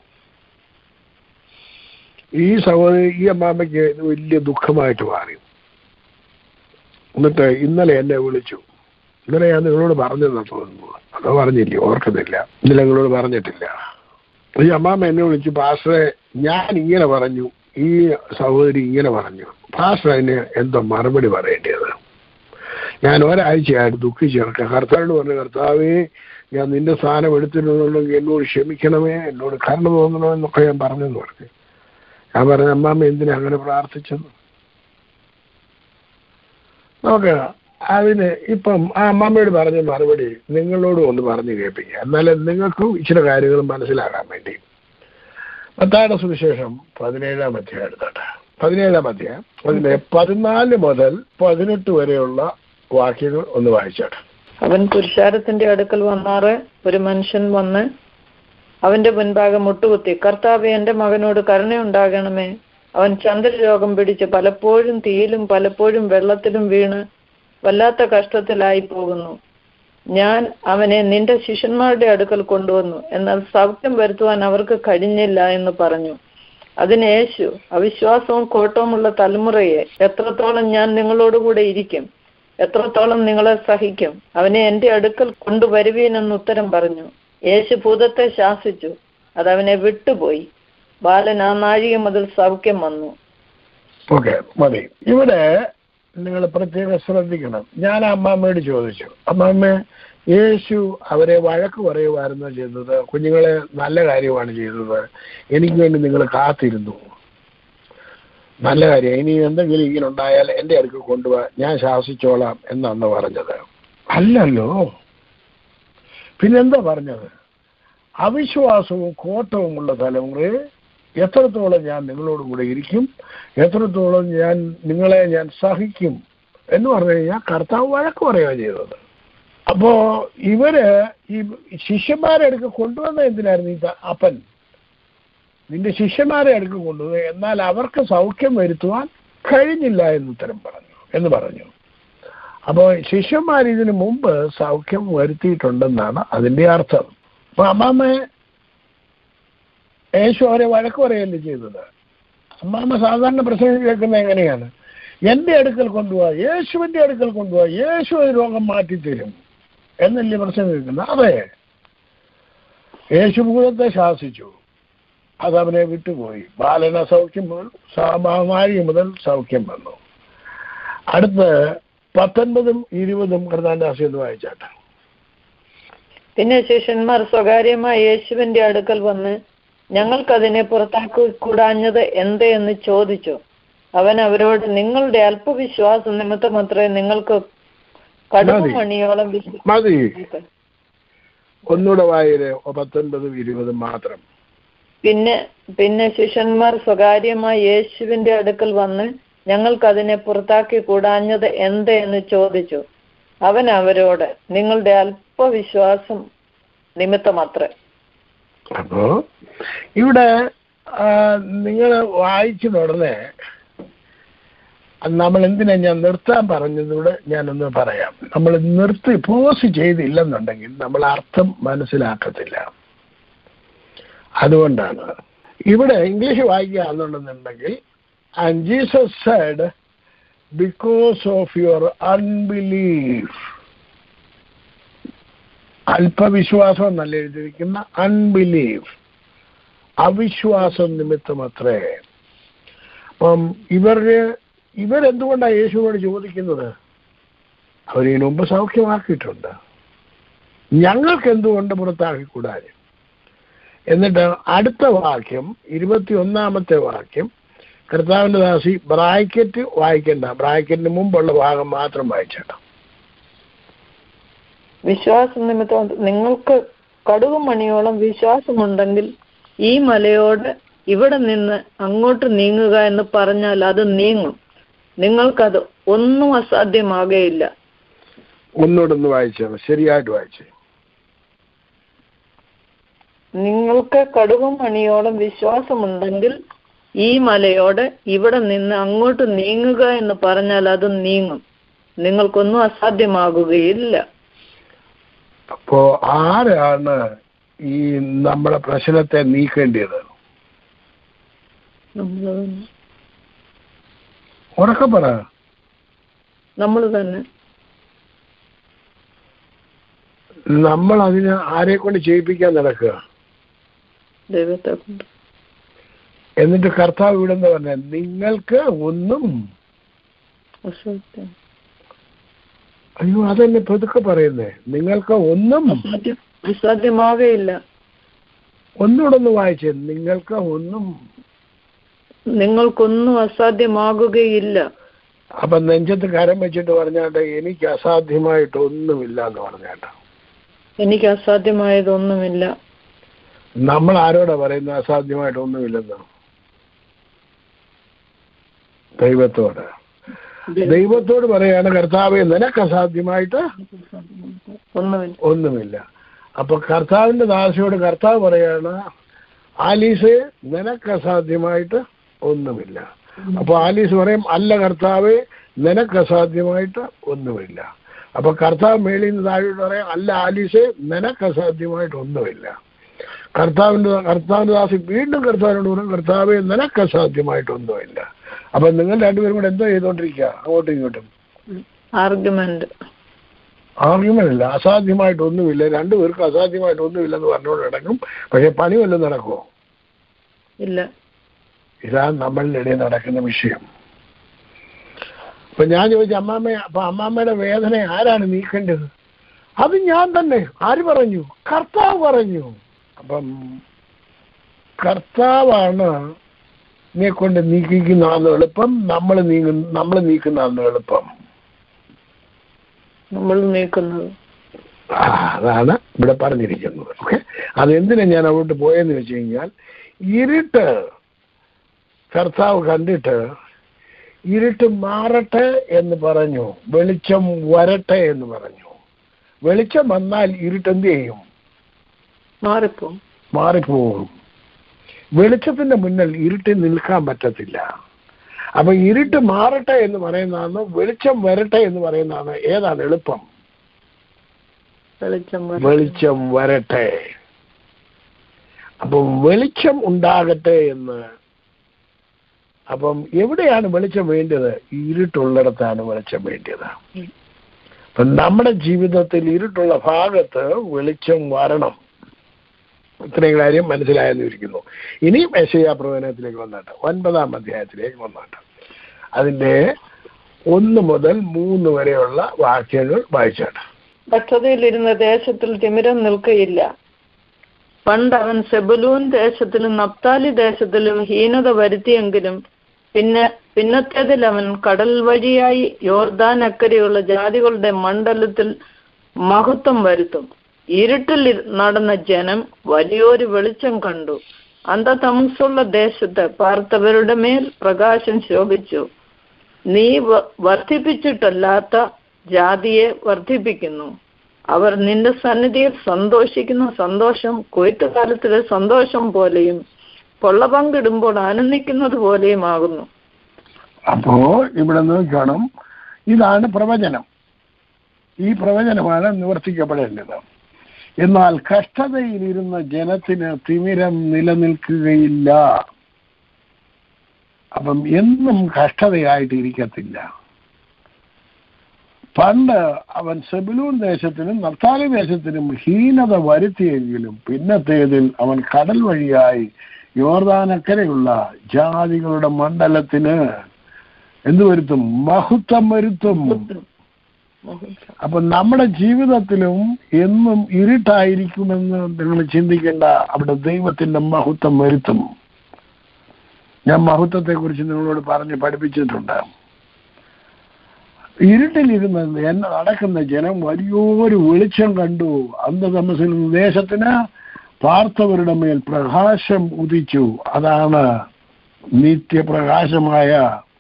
ഈ സഹോദരി ഈ അമ്മാമ്മയ്ക്ക് ഇത് വലിയ ദുഃഖമായിട്ട് മാറി എന്നിട്ട് ഇന്നലെ എന്നെ വിളിച്ചു ഇന്നലെ ഞാൻ നിങ്ങളോട് പറഞ്ഞെന്നാ തോന്നുന്നു അതോ പറഞ്ഞില്ലേ ഓർക്കുന്നില്ല ഇന്നലെ നിങ്ങളോട് പറഞ്ഞിട്ടില്ല ഈ അമ്മാമ്മ എന്നെ വിളിച്ചു പാസ്റ്ററെ ഞാൻ ഇങ്ങനെ പറഞ്ഞു ഈ സഹോദരി ഇങ്ങനെ പറഞ്ഞു പാസ്റ്റർ അതിന് എന്തോ മറുപടി പറയേണ്ടത് ഞാൻ ഒരാഴ്ചയായിട്ട് ദുഃഖിച്ചു കിടക്കാം കർത്താവിനോട് പറഞ്ഞു കർത്താവേ ഞാൻ നിന്റെ സ്ഥാനം എടുത്തിട്ടുണ്ടെങ്കിൽ എന്നോട് ക്ഷമിക്കണമേ എന്നോട് കരുണ തോന്നണമെന്നൊക്കെ ഞാൻ പറഞ്ഞെന്ന് പറഞ്ഞു ഞാൻ പറഞ്ഞു അമ്മാമ്മ എന്തിനാ അങ്ങനെ പ്രാർത്ഥിച്ചത് നമുക്ക് അതിന് ഇപ്പം ആ അമ്മാമ്മയോട് പറഞ്ഞ മറുപടി നിങ്ങളോടും ഒന്ന് പറഞ്ഞു കേൾപ്പിക്കുക എന്നാലും നിങ്ങൾക്കും ഇച്ചിരി കാര്യങ്ങൾ മനസ്സിലാകാൻ വേണ്ടി മത്തായുടെ സുവിശേഷം പതിനേഴാം അധ്യായം എടുത്തോട്ടെ പതിനേഴാം അധ്യായം അതിന്റെ പതിനാല് മുതൽ പതിനെട്ട് വരെയുള്ള വാക്യങ്ങൾ ഒന്ന് വായിച്ചോട്ടെ അവൻ പുരുഷാരത്തിന്റെ അടുക്കൽ വന്നാറ് ഒരു മനുഷ്യൻ വന്ന് അവന്റെ മുൻപാകെ മുട്ടുകുത്തി കർത്താവ് എന്റെ മകനോട് കരുണയുണ്ടാകണമേ അവൻ ചന്ദ്രരോഗം പിടിച്ച് പലപ്പോഴും തീയിലും പലപ്പോഴും വെള്ളത്തിലും വീണ് വല്ലാത്ത കഷ്ടത്തിലായി പോകുന്നു ഞാൻ അവനെ നിന്റെ ശിഷ്യന്മാരുടെ അടുക്കൽ കൊണ്ടുവന്നു എന്നാൽ സൗഖ്യം വരുത്തുവാൻ അവർക്ക് കഴിഞ്ഞില്ല എന്ന് പറഞ്ഞു അതിന് യേശു അവിശ്വാസവും കോട്ടവുമുള്ള തലമുറയെ എത്രത്തോളം ഞാൻ നിങ്ങളോടുകൂടെ ഇരിക്കും എത്രത്തോളം നിങ്ങളെ സഹിക്കും അവനെ എന്റെ അടുക്കൽ കൊണ്ടുവരുവീനെന്ന് ഉത്തരം പറഞ്ഞു യേശു ഭൂതത്തെ ശാസിച്ചു അതവനെ വിട്ടുപോയി ബാലൻ ആ നാഴിക മുതൽ സൗഖ്യം വന്നു ഓക്കെ മതി ഇവിടെ നിങ്ങൾ പ്രത്യേകം ശ്രദ്ധിക്കണം ഞാൻ ആ അമ്മാമ്മയോട് ചോദിച്ചു അമ്മാമ്മ യേശു അവരെ വഴക്ക് പറയുമായിരുന്നു ചെയ്തത് കുഞ്ഞുങ്ങളെ നല്ല കാര്യമാണ് ചെയ്തത് എനിക്ക് വേണ്ടി നിങ്ങൾ കാത്തിരുന്നു നല്ല കാര്യം ഇനി എന്തെങ്കിലും ഇങ്ങനെ ഉണ്ടായാൽ എൻ്റെ അടുക്ക് കൊണ്ടുപോവാ ഞാൻ ശാസിച്ചോളാം എന്നാണ് പറഞ്ഞത് അല്ലല്ലോ പിന്നെന്താ പറഞ്ഞത് അവിശ്വാസവും കോട്ടവുമുള്ള തലമുറയെ എത്രത്തോളം ഞാൻ നിങ്ങളോട് കൂടെ ഇരിക്കും എത്രത്തോളം ഞാൻ നിങ്ങളെ ഞാൻ സഹിക്കും എന്ന് പറഞ്ഞു കഴിഞ്ഞാൽ കർത്താവ് വഴക്ക് പറയുക ചെയ്തത് അപ്പോ ഇവര് ഈ ശിഷ്യന്മാരെ അടുക്ക് കൊണ്ടുവന്ന എന്തിനായിരുന്നു ഈ ത- അപ്പൻ നിന്റെ ശിഷ്യന്മാരെ അടുക്ക് കൊണ്ടുവന്നു എന്നാൽ അവർക്ക് സൗഖ്യം വരുത്തുവാൻ കഴിഞ്ഞില്ല എന്ന് ഉത്തരം പറഞ്ഞു എന്ന് പറഞ്ഞു അപ്പോൾ ശിഷ്യന്മാർ ഇതിനു മുമ്പ് സൗഖ്യം വരുത്തിയിട്ടുണ്ടെന്നാണ് അതിന്റെ അർത്ഥം അപ്പൊ അമ്മാമ്മ യേശു അവരെ വഴക്ക് പറയല്ലേ ചെയ്തത് അമ്മാമ്മ സാധാരണ പ്രസംഗം കേൾക്കുന്നത് എങ്ങനെയാണ് എന്റെ അടുക്കൽ കൊണ്ടുപോവാ യേശുവിന്റെ അടുക്കൽ കൊണ്ടുപോവാ യേശു ഈ രോഗം മാറ്റിത്തരും എന്നല്ലേ പ്രസംഗം കേൾക്കുന്നത് അതെ യേശു ഭൂതത്തെ ശാസിച്ചു അതവനെ വിട്ടുപോയി ബാലന സൗഖ്യം വന്നു സാമാരി മുതൽ സൗഖ്യം വന്നു അടുത്ത് പത്തൊൻപതും ഇരുപതും കർത്താൻദാസി എന്ന് വായിച്ചാട്ടെ പിന്നെ ശിഷ്യന്മാർ സ്വകാര്യമായി യേശുവിന്റെ അടുക്കൽ വന്ന് ഞങ്ങൾക്കതിനെ പുറത്താക്കി കൂടാഞ്ഞത് എന്ത് എന്ന് ചോദിച്ചു അവൻ അവരോട് നിങ്ങളുടെ അല്പവിശ്വാസം നിമിത്തമത്രേ നിങ്ങൾക്ക് കടുമണിയോളം വിശ്വ- മതി ഒന്നുകൂടെ വായര് പത്തൊൻപതും ഇരുപതും മാത്രം പിന്നെ പിന്നെ ശിഷ്യന്മാർ സ്വകാര്യമായി യേശുവിന്റെ അടുക്കൽ വന്ന് ഞങ്ങൾക്കതിനെ പുറത്താക്കി കൂടാഞ്ഞത് എന്ത് എന്ന് ചോദിച്ചു അവൻ അവരോട് നിങ്ങളുടെ അല്പവിശ്വാസം നിമിത്തമത്രേ അപ്പോ ഇവിടെ നിങ്ങൾ വായിച്ചത് ഉടനെ നമ്മൾ എന്തിനാ ഞാൻ നിർത്താൻ പറഞ്ഞതുകൂടെ ഞാനൊന്ന് പറയാം നമ്മൾ നിർത്തി പോസ് ചെയ്തില്ലെന്നുണ്ടെങ്കിൽ നമ്മൾ അർത്ഥം മനസ്സിലാക്കത്തില്ല അതുകൊണ്ടാണ് ഇവിടെ ഇംഗ്ലീഷ് വായിക്കുകയാണെന്നുണ്ടെന്നുണ്ടെങ്കിൽ and Jesus said because of your unbelief അല്പവിശ്വാസം എന്നല്ല എഴുതിയിരിക്കുന്ന അൺബിലീഫ് അവിശ്വാസം നിമിത്തമത്രേ അപ്പം ഇവര് ഇവരെന്തുകൊണ്ടാണ് യേശുവിനോട് ചോദിക്കുന്നത് അവർ ഇതിനു മുമ്പ് സൗഖ്യമാക്കിയിട്ടുണ്ട് ഞങ്ങൾക്ക് എന്തുകൊണ്ട് പുറത്താക്കിക്കൂടാതെ എന്നിട്ട് അടുത്ത വാക്യം ഇരുപത്തി ഒന്നാമത്തെ വാക്യം കർത്താവിന്റെ ദാസി ബ്രാക്കറ്റ് വായിക്കണ്ട ബ്രാക്കറ്റിന് മുമ്പുള്ള ഭാഗം മാത്രം വായിച്ചേട്ടാ വിശ്വാസം നിമിത്തം നിങ്ങൾക്ക് കടുകും മണിയോളം വിശ്വാസമുണ്ടെങ്കിൽ ഈ മലയോട് ഇവിടെ നിന്ന് അങ്ങോട്ട് നീങ്ങുക എന്ന് പറഞ്ഞാൽ അത് നീങ്ങും നിങ്ങൾക്കത് ഒന്നും അസാധ്യമാകുകയില്ല ഒന്നുകൂടെ വായിച്ചാൽ ശരിയായിട്ട് വായിച്ചേ നിങ്ങൾക്ക് കടുകും മണിയോളം വിശ്വാസമുണ്ടെങ്കിൽ ഈ മലയോട് ഇവിടെ നിന്ന് അങ്ങോട്ട് നീങ്ങുക എന്ന് പറഞ്ഞാൽ അത് നീങ്ങും നിങ്ങൾക്കൊന്നും അസാധ്യമാകുകയില്ല അപ്പോ ആരാണ് ഈ നമ്മുടെ പ്രശ്നത്തെ നീക്കേണ്ടത് നമ്മൾ തന്നെ ഉറക്കെ പറ നമ്മൾ തന്നെ നമ്മൾ അതിന് ആരെ കൊണ്ട് ചെയ്യിപ്പിക്കാൻ നടക്കുക ദൈവത്തെ കൊണ്ട് എന്നിട്ട് കർത്താവ് ഇവിടെ എന്താ പറഞ്ഞ നിങ്ങൾക്ക് ഒന്നും അസാധ്യം അയ്യോ അതെന്നെ പതുക്കെ പറയുന്നേ നിങ്ങൾക്ക് ഒന്നും അസാധ്യം അസാധ്യമാകുകയില്ല ഒന്നുകൂടെ ഒന്ന് വായിച്ചേ നിങ്ങൾക്ക് ഒന്നും നിങ്ങൾക്കൊന്നും അസാധ്യമാകുകയില്ല അപ്പൊ നെഞ്ചത്ത് കരം വെച്ചിട്ട് പറഞ്ഞാട്ടെ എനിക്ക് അസാധ്യമായിട്ട് ഒന്നുമില്ല എന്ന് പറഞ്ഞാട്ടെ എനിക്ക് അസാധ്യമായതൊന്നുമില്ല നമ്മൾ ആരോടാ പറയുന്നത് അസാധ്യമായിട്ട് ഒന്നുമില്ലെന്ന് ദൈവത്തോട് ദൈവത്തോട് പറയാണ് കർത്താവെ നിനക്ക് അസാധ്യമായിട്ട് ഒന്നുമില്ല ഒന്നുമില്ല അപ്പൊ കർത്താവിന്റെ ദാസിയോട് കർത്താവ് പറയാണ് ആലീസ് നിനക്ക് അസാധ്യമായിട്ട് ഒന്നുമില്ല അപ്പൊ ആലീസ് പറയും അല്ല കർത്താവെ നിനക്ക് അസാധ്യമായിട്ട് ഒന്നുമില്ല അപ്പൊ കർത്താവ് മേളിൽ നിന്ന് താഴോട്ട് പറയാം അല്ല ആലീസ് നിനക്ക് അസാധ്യമായിട്ട് ഒന്നുമില്ല കർത്താവിന്റെ കർത്താവിന്റെ ദാസി വീണ്ടും കർത്താവിനോട് പറയും കർത്താവെ നിനക്ക് അസാധ്യമായിട്ട് ഒന്നുമില്ല അപ്പൊ നിങ്ങൾ രണ്ടുപേരും കൂടെ എന്തോ ചെയ്തോണ്ടിരിക്കുക അങ്ങോട്ടും ഇങ്ങോട്ടും ആർഗ്യുമെന്റ് ആർഗ്യുമെന്റ് ഇല്ല അസാധ്യമായിട്ട് ഒന്നുമില്ല രണ്ടുപേർക്കും അസാധ്യമായിട്ട് ഒന്നുമില്ല എന്ന് പറഞ്ഞുകൊണ്ട് നടക്കും പക്ഷെ പണി വല്ലതും നടക്കുമോ ഇല്ല ഇതാണ് നമ്മളുടെ ഇടയിൽ നടക്കുന്ന വിഷയം അപ്പൊ ഞാൻ ചോദിച്ചു അമ്മാമ്മ അപ്പൊ അമ്മാമ്മയുടെ വേദന ആരാണ് നീക്കേണ്ടത് അത് ഞാൻ തന്നെ ആര് പറഞ്ഞു കർത്താവ് പറഞ്ഞു അപ്പം കർത്താവാണ് നീ കൊണ്ട് നീക്കിക്കുന്ന എളുപ്പം നമ്മൾ നീങ്ങുന്ന നമ്മൾ നീക്കുന്ന എളുപ്പം നമ്മൾ നീക്കുന്നത് ആ, അതാണ് ഇവിടെ പറഞ്ഞിരിക്കുന്നത് ഓക്കെ അതെന്തിനാ ഞാൻ അങ്ങോട്ട് പോയെന്ന് വെച്ച് കഴിഞ്ഞാൽ ഇരുട്ട് കർത്താവ് കണ്ടിട്ട് ഇരുട്ട് മാറട്ടെ എന്ന് പറഞ്ഞു വെളിച്ചം വരട്ടെ എന്ന് പറഞ്ഞു വെളിച്ചം വന്നാൽ ഇരുട്ട് എന്ത് ചെയ്യും മാറിപ്പോവും മാറിപ്പോകും വെളിച്ചത്തിന്റെ മുന്നിൽ ഇരുട്ടിൽ നിൽക്കാൻ പറ്റത്തില്ല അപ്പൊ ഇരുട്ട് മാറട്ടെ എന്ന് പറയുന്നതാണ് വെളിച്ചം വരട്ടെ എന്ന് പറയുന്നതാണ് ഏതാണ് എളുപ്പം വെളിച്ചം വരും. വെളിച്ചം വരട്ടെ അപ്പം വെളിച്ചം ഉണ്ടാകട്ടെ എന്ന് അപ്പം എവിടെയാണ് വെളിച്ചം വേണ്ടത് ഇരുട്ടുള്ളിടത്താണ് വെളിച്ചം വേണ്ടത് അപ്പം നമ്മുടെ ജീവിതത്തിൽ ഇരുട്ടുള്ള ഭാഗത്ത് വെളിച്ചം വരണം ഇത്രയും കാര്യം മനസ്സിലായെന്ന് ഇരിക്കുന്നു ഇനിയും യശയാ പ്രവചനത്തിലേക്ക് വന്നിട്ട് ഒൻപതാം അധ്യായത്തിലേക്ക് വന്നിട്ട് അതിന്റെ ഒന്ന് മുതൽ മൂന്ന് വരെയുള്ള വാക്യങ്ങൾ വായിച്ചാട്ട് ഭക്തതയിലിരുന്ന ദേശത്തിൽ തിമിരം നിൽക്കയില്ല പണ്ട് അവൻ സെബുലൂൻ ദേശത്തിലും നപ്താലി ദേശത്തിലും ഹീനത വരുത്തിയെങ്കിലും പിന്നെ പിന്നത്തേതിൽ അവൻ കടൽ വഴിയായി യോർദാൻ അക്കരെയുള്ള ജാതികളുടെ മണ്ഡലത്തിൽ മഹത്വം വരുത്തും ഇരുട്ടിൽ ഇ- നടന്ന ജനം വലിയൊരു വെളിച്ചം കണ്ടു അന്ധതമസുള്ള ദേശത്ത് പാർത്തവരുടെ മേൽ പ്രകാശം ശോഭിച്ചു നീ വ- വർദ്ധിപ്പിച്ചിട്ടല്ലാത്ത ജാതിയെ വർദ്ധിപ്പിക്കുന്നു അവർ നിന്റെ സന്നിധിയിൽ സന്തോഷിക്കുന്ന സന്തോഷം കൊയ്ത്തുകാലത്തിലെ സന്തോഷം പോലെയും കൊള്ള പങ്കിടുമ്പോൾ ആനന്ദിക്കുന്നത് പോലെയും ആകുന്നു അപ്പോ ഇവിടെ നോക്കണം ഇതാണ് പ്രവചനം ഈ പ്രവചനമാണ് നിവർത്തിക്കപ്പെടേണ്ടത് എന്നാൽ കഷ്ടതയിലിരുന്ന ജനത്തിന് തിമിരം നിലനിൽക്കുകയില്ല അപ്പം എന്നും കഷ്ടതയായിട്ട് ഇരിക്കത്തില്ല പണ്ട് അവൻ സെബിലൂൺ ദേശത്തിനും നർത്താലി ദേശത്തിനും ഹീനത വരുത്തിയെങ്കിലും പിന്നത്തേതിൽ അവൻ കടൽ വഴിയായി യോർദാനക്കരയുള്ള ജാതികളുടെ മണ്ഡലത്തിന് എന്ത് വരുത്തും മഹത്വം വരുത്തും അപ്പൊ നമ്മുടെ ജീവിതത്തിലും എന്നും ഇരുട്ടായിരിക്കുമെന്ന് നിങ്ങൾ ചിന്തിക്കേണ്ട അവിടെ ദൈവത്തിന്റെ മഹത്വം വരുത്തും ഞാൻ മഹത്വത്തെ കുറിച്ച് നിങ്ങളോട് പറഞ്ഞ് പഠിപ്പിച്ചിട്ടുണ്ട് ഇരുട്ടിലിരുന്ന് എന്നെ നടക്കുന്ന ജനം വലിയൊരു വെളിച്ചം കണ്ടു അന്ധതമസിൽ ദേശത്തിന് പാർത്തവരുടെ മേൽ പ്രകാശം ഉദിച്ചു അതാണ് നിത്യപ്രകാശമായ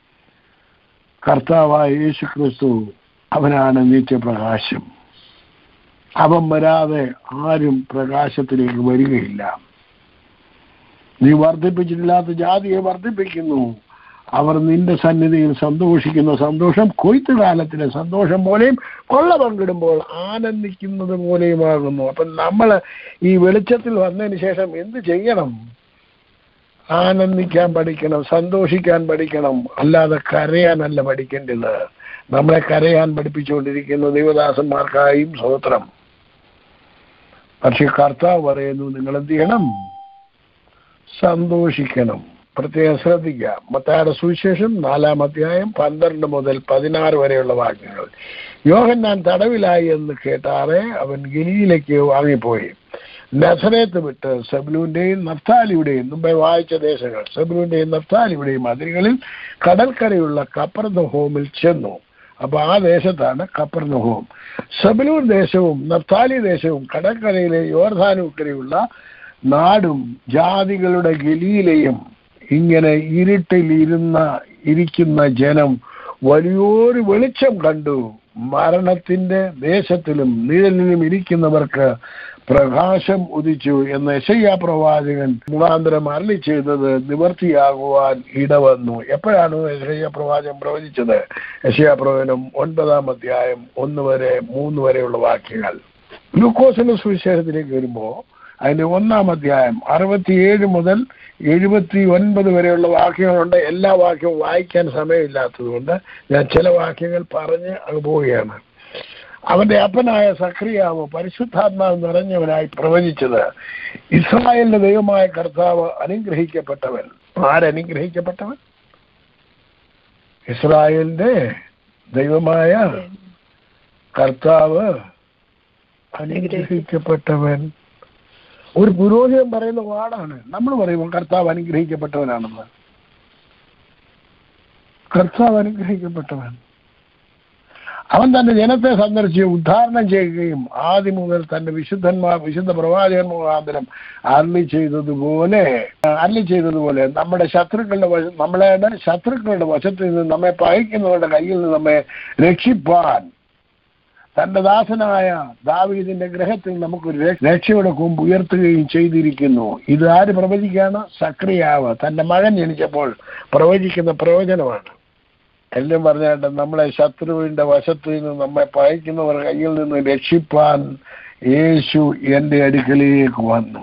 കർത്താവായ യേശു ക്രിസ്തു അവനാണ് നിത്യപ്രകാശം അവൻ വരാതെ ആരും പ്രകാശത്തിലേക്ക് വരികയില്ല നീ വർദ്ധിപ്പിച്ചിട്ടില്ലാത്ത ജാതിയെ വർദ്ധിപ്പിക്കുന്നു അവർ നിന്റെ സന്നിധിയിൽ സന്തോഷിക്കുന്ന സന്തോഷം കൊയ്ത്ത് കാലത്തിലെ സന്തോഷം പോലെയും കൊള്ള പങ്കിടുമ്പോൾ ആനന്ദിക്കുന്നത് പോലെയുമാകുന്നു അപ്പം നമ്മൾ ഈ വെളിച്ചത്തിൽ വന്നതിന് ശേഷം എന്ത് ചെയ്യണം ആനന്ദിക്കാൻ പഠിക്കണം സന്തോഷിക്കാൻ പഠിക്കണം അല്ലാതെ കരയാനല്ല പഠിക്കേണ്ടത് നമ്മളെ കരയാൻ പഠിപ്പിച്ചുകൊണ്ടിരിക്കുന്ന ദൈവദാസന്മാർക്കായും സ്വോത്രം പക്ഷെ കർത്താവ് പറയുന്നു നിങ്ങൾ എന്ത് ചെയ്യണം സന്തോഷിക്കണം പ്രത്യേകം ശ്രദ്ധിക്കുക മത്തായുടെ സുവിശേഷം നാലാം അധ്യായം പന്ത്രണ്ട് മുതൽ പതിനാറ് വരെയുള്ള വാക്യങ്ങൾ യോഹന്നാൻ തടവിലായി എന്ന് കേട്ടാറെ അവൻ ഗലീലേക്ക് വാങ്ങിപ്പോയി നസറേത്ത് വിട്ട് സെബ്ലൂന്റെയും നഫ്താലിയുടെയും മുമ്പേ വായിച്ച ദേശങ്ങൾ സെബ്ലൂന്റെയും നഫ്താലിയുടെയും അതിരുകളിൽ കടൽക്കരയുള്ള കപ്പർന്നഹോമിൽ ചെന്നു അപ്പൊ ആ ദേശത്താണ് കപ്പർന്നഹോം സെബലൂർ ദേശവും നഫ്താലി ദേശവും കടൽക്കരയിലെ യോർധാനുക്കരയുള്ള നാടും ജാതികളുടെ ഗലീലയും ഇങ്ങനെ ഇരുട്ടിൽ ഇരുന്ന ഇരിക്കുന്ന ജനം വലിയൊരു വെളിച്ചം കണ്ടു മരണത്തിന്റെ ദേശത്തിലും നിഴലിലും ഇരിക്കുന്നവർക്ക് പ്രകാശം ഉദിച്ചു എന്ന് യശയ്യ പ്രവാചകൻ മുഖാന്തരം അരളി ചെയ്തത് നിവർത്തിയാകുവാൻ ഇടവന്നു എപ്പോഴാണ് യശയ്യ പ്രവാചകൻ പ്രവചിച്ചത് യശയ്യ പ്രവചനം ഒൻപതാം അധ്യായം ഒന്ന് വരെ മൂന്ന് വരെയുള്ള വാക്യങ്ങൾ ഗ്ലൂക്കോസിന്റെ സുവിശേഷത്തിലേക്ക് വരുമ്പോൾ അതിന്റെ ഒന്നാം അധ്യായം അറുപത്തിയേഴ് മുതൽ എഴുപത്തി ഒൻപത് വരെയുള്ള വാക്യങ്ങളുണ്ട് എല്ലാ വാക്യവും വായിക്കാൻ സമയമില്ലാത്തതുകൊണ്ട് ഞാൻ ചില വാക്യങ്ങൾ പറഞ്ഞ് അങ്ങ് പോവുകയാണ് അവന്റെ അപ്പനായ സക്രിയാവ് പരിശുദ്ധാത്മാവ് നിറഞ്ഞവനായി പ്രവചിച്ചത് ഇസ്രായേലിന്റെ ദൈവമായ കർത്താവ് അനുഗ്രഹിക്കപ്പെട്ടവൻ ആരനുഗ്രഹിക്കപ്പെട്ടവൻ ഇസ്രായേലിന്റെ ദൈവമായ കർത്താവ് അനുഗ്രഹിക്കപ്പെട്ടവൻ ഒരു പുരോഹിതൻ പറയുന്ന വാടാണ് നമ്മൾ പറയുമ്പോൾ കർത്താവ് അനുഗ്രഹിക്കപ്പെട്ടവനാണെന്ന് കർത്താവ് അനുഗ്രഹിക്കപ്പെട്ടവൻ അവൻ തന്റെ ജനത്തെ സന്ദർശിച്ച് ഉദ്ധാരണം ചെയ്യുകയും ആദ്യം മുതൽ തന്റെ വിശുദ്ധന്മാർ വിശുദ്ധ പ്രവാചകൻ മുഖാന്തരം അരളി ചെയ്തതുപോലെ അരളി ചെയ്തതുപോലെ നമ്മുടെ ശത്രുക്കളുടെ വശ നമ്മളെ ശത്രുക്കളുടെ വശത്ത് നിന്ന് നമ്മെ പകയ്ക്കുന്നവരുടെ കയ്യിൽ നിന്ന് നമ്മെ രക്ഷിപ്പാൻ തന്റെ ദാസനായ ദാവീദിന്റെ ഗ്രഹത്തിൽ നമുക്കൊരു രക്ഷ- രക്ഷയുടെ കൊമ്പ് ഉയർത്തുകയും ചെയ്തിരിക്കുന്നു ഇത് ആര് പ്രവചിക്കാണ് സക്രിയാവ് തന്റെ മകൻ ജനിച്ചപ്പോൾ പ്രവചിക്കുന്ന പ്രവചനമാണ് എല്ലാം പറഞ്ഞാട്ട് നമ്മളെ ശത്രുവിന്റെ വശത്ത് നിന്ന് നമ്മെ പയക്കുന്നവർ കയ്യിൽ നിന്ന് രക്ഷിപ്പാൻ യേശു എന്റെ അടുക്കലേക്ക് വന്നു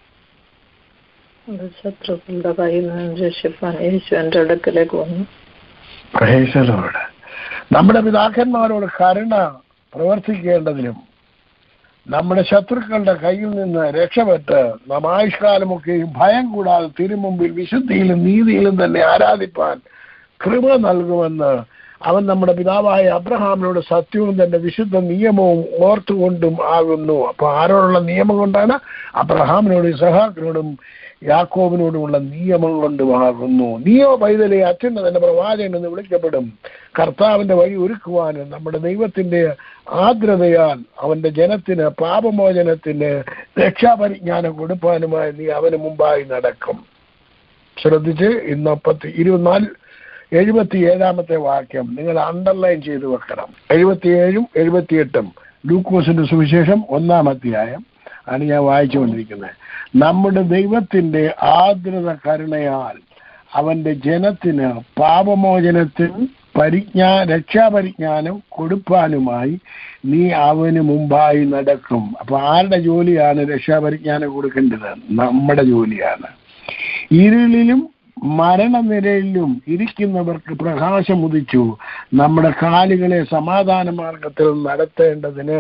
അത് ശത്രുക്കളുടെ കയ്യിൽ നിന്ന് രക്ഷിപ്പാൻ യേശു എന്റെ അടുക്കലേക്ക് വന്നു പ്രേക്ഷകരോട് നമ്മുടെ പിതാക്കന്മാരോട് കരുണ പ്രവർത്തിക്കേണ്ടതിനും നമ്മുടെ ശത്രുക്കളുടെ കയ്യിൽ നിന്ന് രക്ഷപ്പെട്ട് നാം ആയുഷ്കാലമൊക്കെയും ഭയം കൂടാതെ തിരുമുമ്പിൽ വിശുദ്ധിയിലും നീതിയിലും തന്നെ ആരാധിപ്പാൻ കൃപ നൽകുമെന്ന് അവൻ നമ്മുടെ പിതാവായ അബ്രഹാമിനോട് സത്യവും തന്റെ വിശുദ്ധ നിയമവും ഓർത്തുകൊണ്ടും ആകുന്നു അപ്പൊ ആരോടുള്ള നിയമം കൊണ്ടാണ് അബ്രഹാമിനോടും ഇസഹാക്കിനോടും യാക്കോബിനോടുമുള്ള നിയമം കൊണ്ടുമാകുന്നു നീയോ പൈതലെ അത്യുന്നതന്റെ പ്രവാചകൻ എന്ന് വിളിക്കപ്പെടും കർത്താവിന്റെ വഴി ഒരുക്കുവാനും നമ്മുടെ ദൈവത്തിന്റെ ആർദ്രതയാൽ അവന്റെ ജനത്തിന് പാപമോചനത്തിന് രക്ഷാപരിജ്ഞാനം കൊടുപ്പാനുമായി നീ അവന് മുമ്പായി നടക്കും ശ്രദ്ധിച്ച് ഇന്ന് പത്ത് ഇരുപത്തിനാല് എഴുപത്തി ഏഴാമത്തെ വാക്യം നിങ്ങൾ അണ്ടർലൈൻ ചെയ്ത് വെക്കണം എഴുപത്തിയേഴും എഴുപത്തിയെട്ടും ലൂക്കോസിന്റെ സുവിശേഷം ഒന്നാം അധ്യായം ആണ് ഞാൻ വായിച്ചുകൊണ്ടിരിക്കുന്നത് നമ്മുടെ ദൈവത്തിന്റെ ആർദ്രത കരുണയാൽ അവന്റെ ജനത്തിന് പാപമോചനത്തിന് പരിജ്ഞാ രക്ഷാപരിജ്ഞാനം കൊടുപ്പാനുമായി നീ അവന് മുമ്പായി നടക്കും അപ്പൊ ആരുടെ ജോലിയാണ് രക്ഷാപരിജ്ഞാനം കൊടുക്കേണ്ടത് നമ്മുടെ ജോലിയാണ് ഇരുളിലും മരണനിരയിലും ഇരിക്കുന്നവർക്ക് പ്രകാശം ഉദിച്ചു നമ്മുടെ കാലുകളെ സമാധാന മാർഗത്തിൽ നടത്തേണ്ടതിന്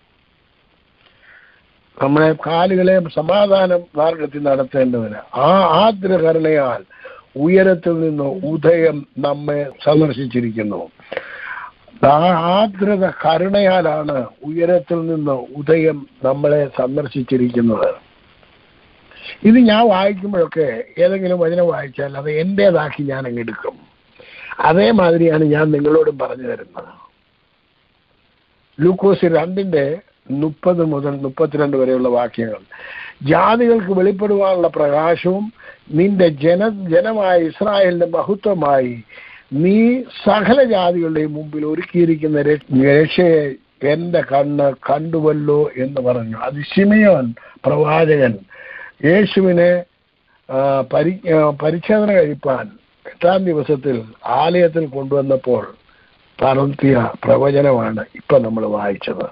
നമ്മളെ കാലുകളെ സമാധാന മാർഗത്തിൽ നടത്തേണ്ടതിന് ആ ആദ്രകരുണയാൽ ഉയരത്തിൽ നിന്ന് ഉദയം നമ്മെ സന്ദർശിച്ചിരിക്കുന്നു ആ ആർദ്രത കരുണയാലാണ് ഉയരത്തിൽ നിന്ന് ഉദയം നമ്മളെ സന്ദർശിച്ചിരിക്കുന്നത് ഇത് ഞാൻ വായിക്കുമ്പോഴൊക്കെ ഏതെങ്കിലും വചനം വായിച്ചാൽ അത് എൻ്റേതാക്കി ഞാൻ അങ്ങ് എടുക്കും അതേമാതിരിയാണ് ഞാൻ നിങ്ങളോടും പറഞ്ഞു തരുന്നത് ലൂക്കോസ് രണ്ടിന്റെ മുപ്പത് മുതൽ മുപ്പത്തിരണ്ട് വരെയുള്ള വാക്യങ്ങൾ ജാതികൾക്ക് വെളിപ്പെടുവാനുള്ള പ്രകാശവും നിന്റെ ജന ജനമായ ഇസ്രായേലിന്റെ മഹത്വമായി നീ സകല ജാതികളുടെയും മുമ്പിൽ ഒരുക്കിയിരിക്കുന്ന ര- രക്ഷയെ എന്റെ കണ്ണ് കണ്ടുവല്ലോ എന്ന് പറഞ്ഞു അത് ശിമയോൻ പ്രവാചകൻ യേശുവിനെ ആ, പരി ആ, പരിച്ഛേദന കഴിപ്പാൻ എട്ടാം ദിവസത്തിൽ ആലയത്തിൽ കൊണ്ടുവന്നപ്പോൾ നടത്തിയ പ്രവചനമാണ് ഇപ്പൊ നമ്മൾ വായിച്ചത്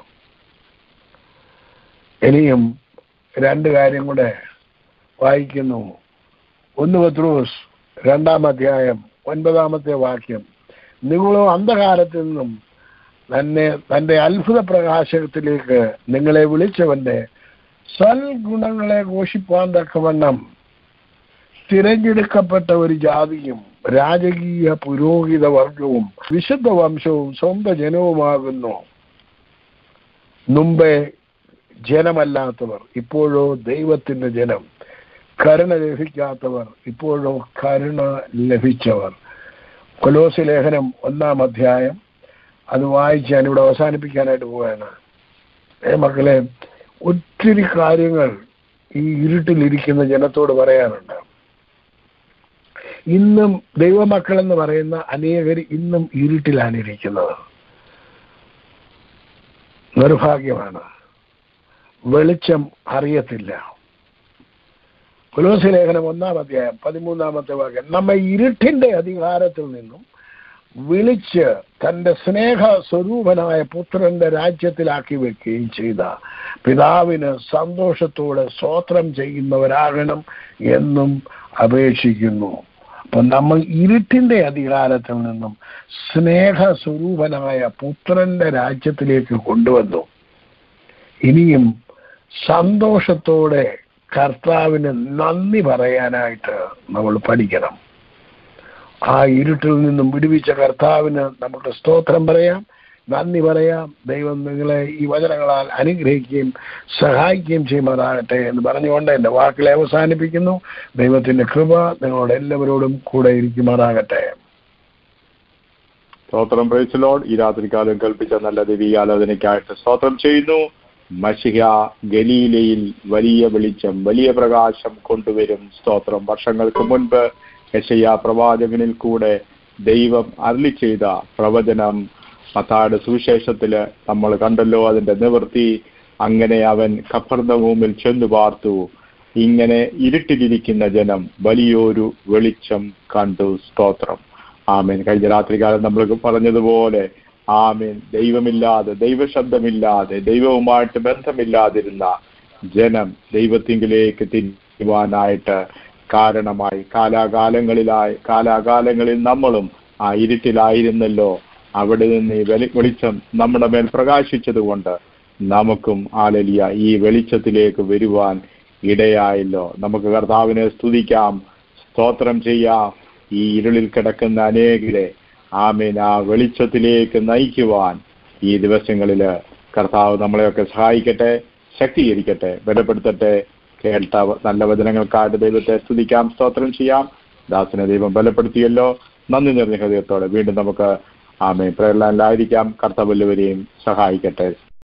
ഇനിയും രണ്ട് കാര്യം കൂടെ വായിക്കുന്നു ഒന്ന് പത്രോസ് രണ്ടാം അധ്യായം ഒൻപതാമത്തെ വാക്യം നിങ്ങളോ അന്ധകാരത്തിൽ നിന്നും തന്നെ തന്റെ അത്ഭുത പ്രകാശത്തിലേക്ക് നിങ്ങളെ വിളിച്ചവന്റെ സൽഗുണങ്ങളെ ഘോഷിപ്പാൻ തക്കവണ്ണം തിരഞ്ഞെടുക്കപ്പെട്ട ഒരു ജാതിയും രാജകീയ പുരോഹിത വർഗവും വിശുദ്ധ വംശവും സ്വന്തം ജനവുമാകുന്നു മുമ്പേ ജനമല്ലാത്തവർ ഇപ്പോഴോ ദൈവത്തിന്റെ ജനം കരുണ ലഭിക്കാത്തവർ ഇപ്പോഴോ കരുണ ലഭിച്ചവർ കൊലോസി ലേഖനം ഒന്നാം അധ്യായം അത് വായിച്ച് ഞാനിവിടെ അവസാനിപ്പിക്കാനായിട്ട് പോവുകയാണ് ഏ മക്കളെ ഒത്തിരി കാര്യങ്ങൾ ഈ ഇരുട്ടിലിരിക്കുന്ന ജനത്തോട് പറയാനുണ്ട് ഇന്നും ദൈവമക്കൾ എന്ന് പറയുന്ന അനേകർ ഇന്നും ഇരുട്ടിലാണ് ഇരിക്കുന്നത് നിർഭാഗ്യമാണ് വെളിച്ചം അറിയത്തില്ല കുലോസി ലേഖനം ഒന്നാം അധ്യായം പതിമൂന്നാമത്തെ വാക്യം നമ്മെ ഇരുട്ടിന്റെ അധികാരത്തിൽ നിന്നും വിളിച്ച് തന്റെ സ്നേഹ സ്വരൂപനായ പുത്രന്റെ രാജ്യത്തിലാക്കി വെക്കുകയും ചെയ്ത പിതാവിന് സന്തോഷത്തോടെ സ്തോത്രം ചെയ്യുന്നവരാകണം എന്നും അപേക്ഷിക്കുന്നു അപ്പൊ നമ്മൾ ഇരുട്ടിന്റെ അധികാരത്തിൽ നിന്നും സ്നേഹ സ്വരൂപനായ പുത്രന്റെ രാജ്യത്തിലേക്ക് കൊണ്ടുവന്നു ഇനിയും സന്തോഷത്തോടെ കർത്താവിന് നന്ദി പറയാനായിട്ട് നമ്മൾ പഠിക്കണം ആ ഇരുട്ടിൽ നിന്നും വിടുവിച്ച കർത്താവിന് നമുക്ക് സ്തോത്രം പറയാം നന്ദി പറയാം ദൈവം നിങ്ങളെ ഈ വചനങ്ങളാൽ അനുഗ്രഹിക്കുകയും സഹായിക്കുകയും ചെയ്യുമാറാകട്ടെ എന്ന് പറഞ്ഞുകൊണ്ട് എൻ്റെ വാക്കുകളെ അവസാനിപ്പിക്കുന്നു ദൈവത്തിന്റെ കൃപ നിങ്ങളോട് എല്ലാവരോടും കൂടെ ഇരിക്കുമാറാകട്ടെ സ്തോത്രം പ്രേച്ചലോഡ് ഈ രാത്രികാലം കൽപ്പിച്ച നല്ല ദിവ്യാലോചനയ്ക്കായിട്ട് സ്തോത്രം ചെയ്യുന്നു മഷിഹ ഗലീലയിൽ വലിയ വെളിച്ചം വലിയ പ്രകാശം കൊണ്ടുവരും സ്തോത്രം വർഷങ്ങൾക്ക് മുൻപ് യശയ്യ പ്രവാചകനിൽ കൂടെ ദൈവം അരളി ചെയ്ത പ്രവചനം മത്താട് സുവിശേഷത്തില് നമ്മൾ കണ്ടല്ലോ അതിന്റെ നിവൃത്തി അങ്ങനെ അവൻ കഫർദഭൂമിൽ ചെന്നു പാർത്തു ഇങ്ങനെ ഇരുട്ടിലിരിക്കുന്ന ജനം വലിയൊരു വെളിച്ചം കണ്ടു സ്തോത്രം ആമേൻ കഴിഞ്ഞ രാത്രികാലം നമ്മൾ പറഞ്ഞതുപോലെ ആമേൻ ദൈവമില്ലാതെ ദൈവശബ്ദമില്ലാതെ ദൈവവുമായിട്ട് ബന്ധമില്ലാതിരുന്ന ജനം ദൈവത്തിങ്കിലേക്ക് തിരിയുവാനായിട്ട് കാരണമായി കാലാകാലങ്ങളിലായി കാലാകാലങ്ങളിൽ നമ്മളും ആ ഇരുട്ടിലായിരുന്നല്ലോ അവിടെ നിന്ന് ഈ വെളി വെളിച്ചം നമ്മുടെ മേൽ പ്രകാശിച്ചതുകൊണ്ട് നമുക്കും ആലലിയ ഈ വെളിച്ചത്തിലേക്ക് വരുവാൻ ഇടയായല്ലോ നമുക്ക് കർത്താവിനെ സ്തുതിക്കാം സ്തോത്രം ചെയ്യാം ഈ ഇരുളിൽ കിടക്കുന്ന അനേകരെ ആമേൻ ആ വെളിച്ചത്തിലേക്ക് നയിക്കുവാൻ ഈ ദിവസങ്ങളിൽ കർത്താവ് നമ്മളെയൊക്കെ സഹായിക്കട്ടെ ശക്തീകരിക്കട്ടെ ബലപ്പെടുത്തട്ടെ കേട്ട നല്ല വചനങ്ങൾക്കായിട്ട് ദൈവത്തെ സ്തുതിക്കാം സ്തോത്രം ചെയ്യാം ദാസനെ ദൈവം ബലപ്പെടുത്തിയല്ലോ നന്ദി നിറഞ്ഞ ഹൃദയത്തോടെ വീണ്ടും നമുക്ക് ആമേ പ്രേരണയിലായിരിക്കാം കർത്തവല്ലവരെയും സഹായിക്കട്ടെ